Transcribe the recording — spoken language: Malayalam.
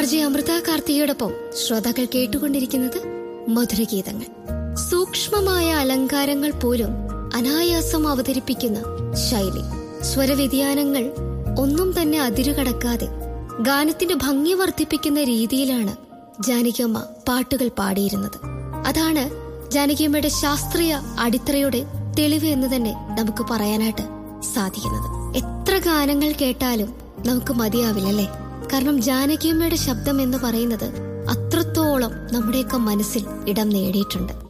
ജെ അമൃത കാർത്തികയോടൊപ്പം ശ്രോതാക്കൾ കേട്ടുകൊണ്ടിരിക്കുന്നത് മധുരഗീതങ്ങൾ സൂക്ഷ്മമായ അലങ്കാരങ്ങൾ പോലും അനായാസം അവതരിപ്പിക്കുന്ന ശൈലി സ്വരവ്യതിയാനങ്ങൾ ഒന്നും തന്നെ അതിരുകടക്കാതെ ഗാനത്തിന്റെ ഭംഗി വർദ്ധിപ്പിക്കുന്ന രീതിയിലാണ് ജാനകിയമ്മ പാട്ടുകൾ പാടിയിരുന്നത് അതാണ് ജാനകിയമ്മയുടെ ശാസ്ത്രീയ അടിത്തറയുടെ തെളിവ് എന്ന് തന്നെ നമുക്ക് പറയാനായിട്ട് സാധിക്കുന്നത് എത്ര ഗാനങ്ങൾ കേട്ടാലും നമുക്ക് മതിയാവില്ലല്ലേ കാരണം ജാനകിയമ്മയുടെ ശബ്ദം എന്ന് പറയുന്നത് അത്രത്തോളം നമ്മുടെയൊക്കെ മനസ്സിൽ ഇടം നേടിയിട്ടുണ്ട്